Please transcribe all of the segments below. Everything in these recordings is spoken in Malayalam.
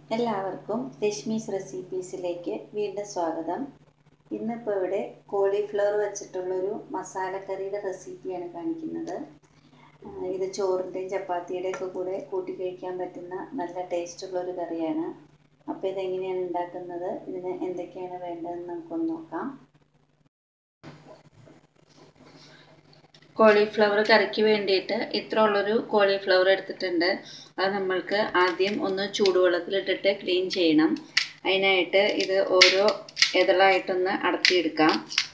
എല്ലാവർക്കും രശ്മീസ് റെസിപ്പീസിലേക്ക് വീണ്ടും സ്വാഗതം ഇന്നിപ്പോൾ ഇവിടെ കോളിഫ്ലവർ വെച്ചിട്ടുള്ളൊരു മസാലക്കറിയുടെ റെസിപ്പിയാണ് കാണിക്കുന്നത് ആ, ഇത് ചോറിൻ്റെയും ചപ്പാത്തിയുടെയും ഒക്കെ കൂടെ കൂട്ടി കഴിക്കാൻ പറ്റുന്ന നല്ല ടേസ്റ്റുള്ളൊരു കറിയാണ് അപ്പോൾ ഇതെങ്ങനെയാണ് ഉണ്ടാക്കുന്നത് ഇതിന് എന്തൊക്കെയാണ് വേണ്ടതെന്ന് നമുക്കൊന്ന് നോക്കാം കോളിഫ്ലവർ കറിക്ക് വേണ്ടിയിട്ട് ഇത്ര ഉള്ളൊരു കോളിഫ്ലവർ എടുത്തിട്ടുണ്ട് അത് നമ്മൾക്ക് ആദ്യം ഒന്ന് ചൂടുവെള്ളത്തിലിട്ടിട്ട് ക്ലീൻ ചെയ്യണം അതിനായിട്ട് ഇത് ഓരോ ഇതളായിട്ടൊന്ന് അടത്തിയെടുക്കാം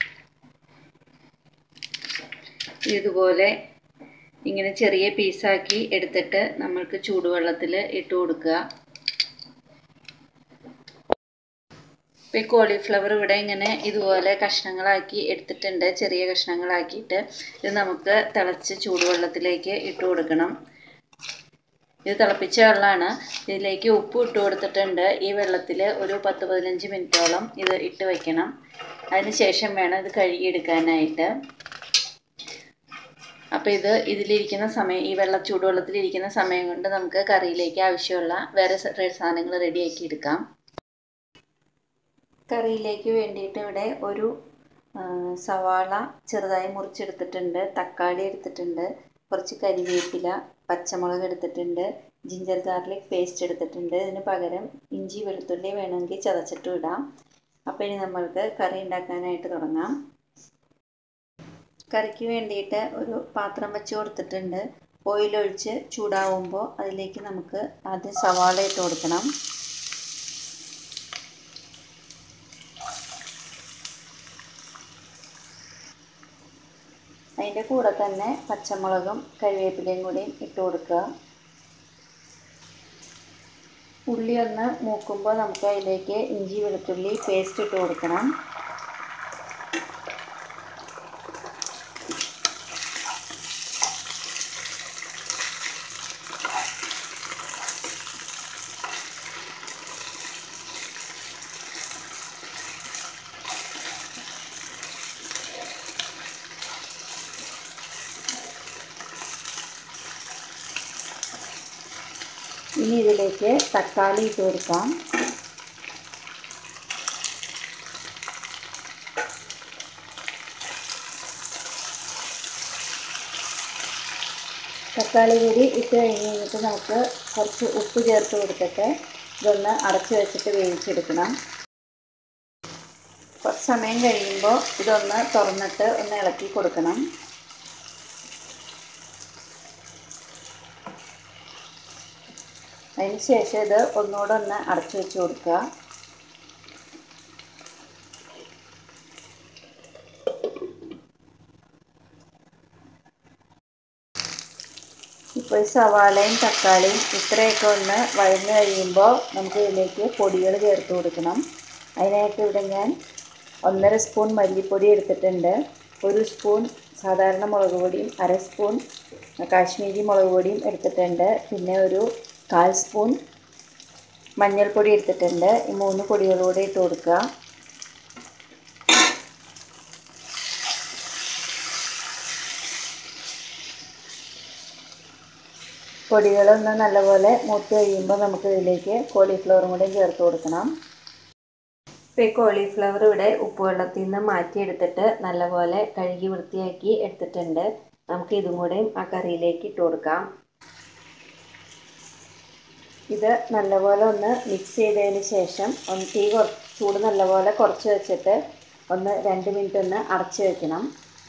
ഇതുപോലെ ഇങ്ങനെ ചെറിയ പീസാക്കി എടുത്തിട്ട് നമ്മൾക്ക് ചൂടുവെള്ളത്തിൽ ഇട്ട് കൊടുക്കുക ഇപ്പോൾ ഈ കോളിഫ്ലവർ ഇവിടെ ഇങ്ങനെ ഇതുപോലെ കഷ്ണങ്ങളാക്കി എടുത്തിട്ടുണ്ട് ചെറിയ കഷ്ണങ്ങളാക്കിയിട്ട് ഇത് നമുക്ക് തിളച്ച് ചൂടുവെള്ളത്തിലേക്ക് ഇട്ട് കൊടുക്കണം ഇത് തിളപ്പിച്ച വെള്ളമാണ് ഇതിലേക്ക് ഉപ്പ് ഇട്ട് കൊടുത്തിട്ടുണ്ട് ഈ വെള്ളത്തിൽ ഒരു പത്ത് പതിനഞ്ച് മിനിറ്റോളം ഇത് ഇട്ട് വയ്ക്കണം അതിന് ശേഷം വേണം ഇത് കഴുകിയെടുക്കാനായിട്ട് അപ്പോൾ ഇത് ഇതിലിരിക്കുന്ന സമയം ഈ വെള്ള ചൂടുവെള്ളത്തിലിരിക്കുന്ന സമയം കൊണ്ട് നമുക്ക് കറിയിലേക്ക് ആവശ്യമുള്ള വേറെ സാധനങ്ങൾ റെഡിയാക്കി എടുക്കാം കറിയിലേക്ക് വേണ്ടിയിട്ട് ഇവിടെ ഒരു സവാള ചെറുതായി മുറിച്ചെടുത്തിട്ടുണ്ട് തക്കാളി എടുത്തിട്ടുണ്ട് കുറച്ച് കരിവേപ്പില പച്ചമുളക് എടുത്തിട്ടുണ്ട് ജിഞ്ചർ ഗാർലിക് പേസ്റ്റ് എടുത്തിട്ടുണ്ട് ഇതിന് പകരം ഇഞ്ചി വെളുത്തുള്ളി വേണമെങ്കിൽ ചതച്ചിട്ടും ഇടാം അപ്പോൾ ഇനി നമ്മൾക്ക് കറി ഉണ്ടാക്കാനായിട്ട് തുടങ്ങാം കറിക്ക് വേണ്ടിയിട്ട് ഒരു പാത്രം വെച്ച് കൊടുത്തിട്ടുണ്ട് ഓയിലൊഴിച്ച് ചൂടാവുമ്പോൾ അതിലേക്ക് നമുക്ക് ആദ്യം സവാള ഇട്ട് കൊടുക്കണം അതിൻ്റെ കൂടെ തന്നെ പച്ചമുളകും കരിവേപ്പിലയും കൂടിയും ഇട്ട് കൊടുക്കുക ഉള്ളി ഒന്ന് മൂക്കുമ്പോൾ നമുക്ക് അതിലേക്ക് ഇഞ്ചി വെളുത്തുള്ളി പേസ്റ്റ് ഇട്ട് കൊടുക്കണം ഇനി ഇതിലേക്ക് തക്കാളി ഇട്ട് കൊടുക്കാം തക്കാളി കൂടി ഇട്ട് കഴിഞ്ഞ് കഴിഞ്ഞിട്ട് നമുക്ക് കുറച്ച് ഉപ്പ് ചേർത്ത് കൊടുത്തിട്ട് ഇതൊന്ന് അടച്ചു വെച്ചിട്ട് വേവിച്ചെടുക്കണം കുറച്ച് സമയം കഴിയുമ്പോൾ ഇതൊന്ന് തുറന്നിട്ട് ഒന്ന് ഇളക്കി കൊടുക്കണം അതിന് ശേഷം ഇത് ഒന്നുകൂടെ ഒന്ന് അടച്ചു വെച്ച് കൊടുക്കുക ഇപ്പോൾ സവാളയും തക്കാളിയും ഇത്രയൊക്കെ ഒന്ന് വഴഞ്ഞു കഴിയുമ്പോൾ നമുക്ക് ഇതിലേക്ക് പൊടികൾ ചേർത്ത് കൊടുക്കണം അതിനായിട്ട് ഇവിടെ ഞാൻ ഒന്നര സ്പൂൺ മല്ലിപ്പൊടി എടുത്തിട്ടുണ്ട് ഒരു സ്പൂൺ സാധാരണ മുളക് പൊടിയും അര സ്പൂൺ കാശ്മീരി മുളക് പൊടിയും എടുത്തിട്ടുണ്ട് പിന്നെ ഒരു കാൽ സ്പൂൺ മഞ്ഞൾപ്പൊടി എടുത്തിട്ടുണ്ട് ഈ മൂന്ന് പൊടികളൂടെ ഇട്ട് കൊടുക്കുക പൊടികളൊന്ന് നല്ലപോലെ മൂത്ത് കഴിയുമ്പോൾ നമുക്ക് ഇതിലേക്ക് കോളിഫ്ലവറും കൂടെ ചേർത്ത് കൊടുക്കണം ഇപ്പോൾ ഈ കോളിഫ്ലവർ ഇവിടെ ഉപ്പുവെള്ളത്തിൽ നിന്ന് മാറ്റിയെടുത്തിട്ട് നല്ലപോലെ കഴുകി വൃത്തിയാക്കി എടുത്തിട്ടുണ്ട് നമുക്ക് ഇതും കൂടെയും ആ കറിയിലേക്ക് ഇട്ട് കൊടുക്കാം ഇത് നല്ലപോലെ ഒന്ന് മിക്സ് ചെയ്തതിന് ശേഷം ഒന്ന് തീ കുറച്ച് ചൂട് നല്ലപോലെ കുറച്ച് വെച്ചിട്ട് ഒന്ന് രണ്ട് മിനിറ്റ് ഒന്ന് അടച്ച് വെക്കണം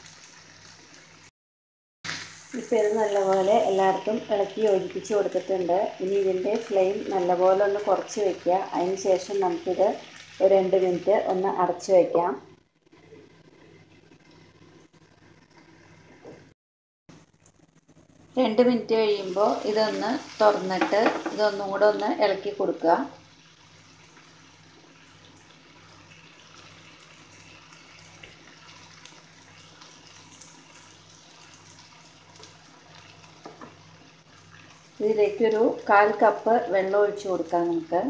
ഇപ്പോൾ ഇത് നല്ലപോലെ എല്ലായിടത്തും ഇളക്കി യോജിപ്പിച്ച് കൊടുത്തിട്ടുണ്ട് ഇനി ഇതിൻ്റെ ഫ്ലെയിം നല്ലപോലെ ഒന്ന് കുറച്ച് വെക്കുക അതിന് ശേഷം നമുക്കിത് ഒരു രണ്ട് മിനിറ്റ് ഒന്ന് അടച്ച് വയ്ക്കാം രണ്ട് മിനിറ്റ് കഴിയുമ്പോൾ ഇതൊന്ന് തുറന്നിട്ട് ഇതൊന്നും കൂടെ ഒന്ന് ഇളക്കി കൊടുക്കുക ഇതിലേക്കൊരു കാൽ കപ്പ് വെള്ളം ഒഴിച്ച് കൊടുക്കാം നമുക്ക്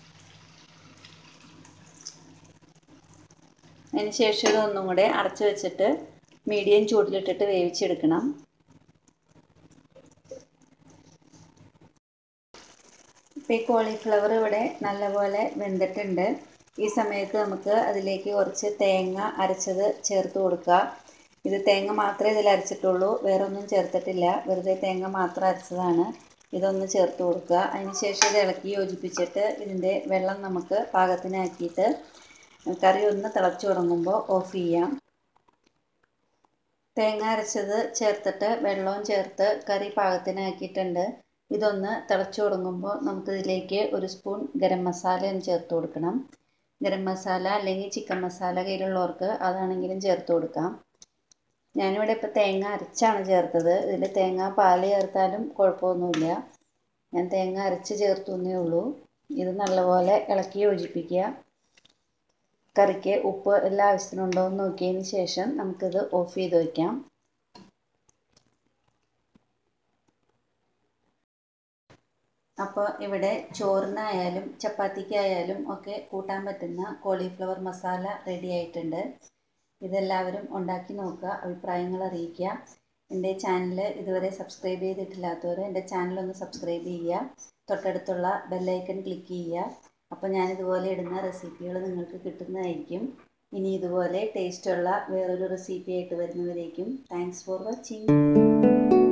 അതിന് ശേഷം ഇതൊന്നും കൂടെ അടച്ചു വെച്ചിട്ട് മീഡിയം ചൂടിലിട്ടിട്ട് വേവിച്ചെടുക്കണം ഇപ്പോൾ ഈ കോളിഫ്ലവർ ഇവിടെ നല്ലപോലെ വെന്തിട്ടുണ്ട് ഈ സമയത്ത് നമുക്ക് അതിലേക്ക് കുറച്ച് തേങ്ങ അരച്ചത് ചേർത്ത് കൊടുക്കുക ഇത് തേങ്ങ മാത്രമേ ഇതിൽ അരച്ചിട്ടുള്ളൂ വേറെ ഒന്നും ചേർത്തിട്ടില്ല വെറുതെ തേങ്ങ മാത്രം അരച്ചതാണ് ഇതൊന്ന് ചേർത്ത് കൊടുക്കുക അതിന് ശേഷം ഇത് ഇളക്കി യോജിപ്പിച്ചിട്ട് ഇതിൻ്റെ വെള്ളം നമുക്ക് പാകത്തിനാക്കിയിട്ട് കറി ഒന്ന് തിളച്ചു തുടങ്ങുമ്പോൾ ഓഫ് ചെയ്യാം തേങ്ങ അരച്ചത് ചേർത്തിട്ട് വെള്ളവും ചേർത്ത് കറി പാകത്തിനാക്കിയിട്ടുണ്ട് ഇതൊന്ന് തിളച്ചു തുടങ്ങുമ്പോൾ നമുക്കിതിലേക്ക് ഒരു സ്പൂൺ ഗരം മസാല ഒന്ന് ചേർത്ത് കൊടുക്കണം ഗരം മസാല അല്ലെങ്കിൽ ചിക്കൻ മസാല കയ്യിലുള്ളവർക്ക് അതാണെങ്കിലും ചേർത്ത് കൊടുക്കാം ഞാനിവിടെ ഇപ്പോൾ തേങ്ങ അരച്ചാണ് ചേർത്തത് ഇതിൽ തേങ്ങ പാൽ ചേർത്താലും കുഴപ്പമൊന്നുമില്ല ഞാൻ തേങ്ങ അരച്ച് ചേർത്തു എന്നേ ഉള്ളൂ ഇത് നല്ലപോലെ ഇളക്കി യോജിപ്പിക്കുക കറിക്ക് ഉപ്പ് എല്ലാ ആവശ്യത്തിനുണ്ടോ എന്ന് നോക്കിയതിന് ശേഷം നമുക്കിത് ഓഫ് ചെയ്ത് വയ്ക്കാം അപ്പോൾ ഇവിടെ ചോറിനായാലും ചപ്പാത്തിക്കായാലും ഒക്കെ കൂട്ടാൻ പറ്റുന്ന കോളിഫ്ലവർ മസാല റെഡി ആയിട്ടുണ്ട് ഇതെല്ലാവരും ഉണ്ടാക്കി നോക്കുക അഭിപ്രായങ്ങൾ അറിയിക്കുക എൻ്റെ ചാനൽ ഇതുവരെ സബ്സ്ക്രൈബ് ചെയ്തിട്ടില്ലാത്തവർ എൻ്റെ ചാനലൊന്ന് സബ്സ്ക്രൈബ് ചെയ്യുക തൊട്ടടുത്തുള്ള ബെല്ലൈക്കൺ ക്ലിക്ക് ചെയ്യുക അപ്പോൾ ഞാൻ ഇതുപോലെ ഇടുന്ന റെസിപ്പികൾ നിങ്ങൾക്ക് കിട്ടുന്നതായിരിക്കും ഇനി ഇതുപോലെ ടേസ്റ്റുള്ള വേറൊരു റെസിപ്പി ആയിട്ട് വരുന്നവരേക്കും താങ്ക്സ് ഫോർ വാച്ചിങ്